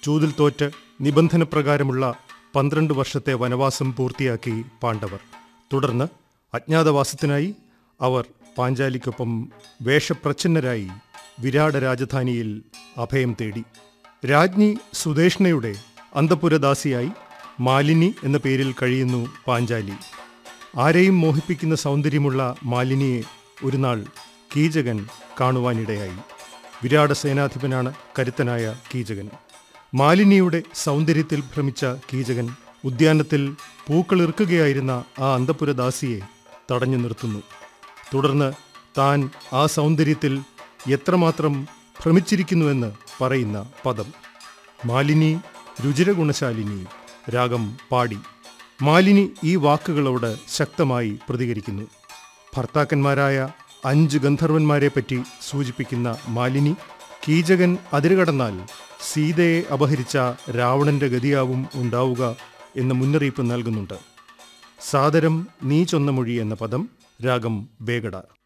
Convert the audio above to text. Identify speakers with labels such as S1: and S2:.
S1: ചൂതിൽ തോറ്റ് നിബന്ധനപ്രകാരമുള്ള പന്ത്രണ്ട് വർഷത്തെ വനവാസം പൂർത്തിയാക്കി പാണ്ഡവർ തുടർന്ന് അജ്ഞാതവാസത്തിനായി അവർ പാഞ്ചാലിക്കൊപ്പം വേഷപ്രച്ഛന്നരായി വിരാട രാജധാനിയിൽ അഭയം തേടി രാജ്ഞി സുദേഷ്ണയുടെ അന്തപുരദാസിയായി മാലിനി എന്ന പേരിൽ കഴിയുന്നു പാഞ്ചാലി ആരെയും മോഹിപ്പിക്കുന്ന സൗന്ദര്യമുള്ള മാലിനിയെ ഒരു നാൾ കീചകൻ കാണുവാനിടയായി വിരാട സേനാധിപനാണ് കരുത്തനായ കീചകൻ മാലിനിയുടെ സൗന്ദര്യത്തിൽ ഭ്രമിച്ച കീചകൻ ഉദ്യാനത്തിൽ പൂക്കളിറുക്കുകയായിരുന്ന ആ അന്തപുരദാസിയെ തടഞ്ഞു നിർത്തുന്നു തുടർന്ന് താൻ ആ സൗന്ദര്യത്തിൽ എത്രമാത്രം ഭ്രമിച്ചിരിക്കുന്നുവെന്ന് പറയുന്ന പദം മാലിനി രുചിരഗുണശാലിനി രാഗം പാടി മാലിനി ഈ വാക്കുകളോട് ശക്തമായി പ്രതികരിക്കുന്നു ഭർത്താക്കന്മാരായ അഞ്ച് ഗന്ധർവന്മാരെ പറ്റി സൂചിപ്പിക്കുന്ന മാലിനി കീചകൻ അതിരുകടന്നാൽ സീതയെ അപഹരിച്ച രാവണന്റെ ഗതിയാവും ഉണ്ടാവുക എന്ന മുന്നറിയിപ്പ് നൽകുന്നുണ്ട് സാദരം നീ ചൊന്ന മൊഴി എന്ന പദം രാഗം വേഗട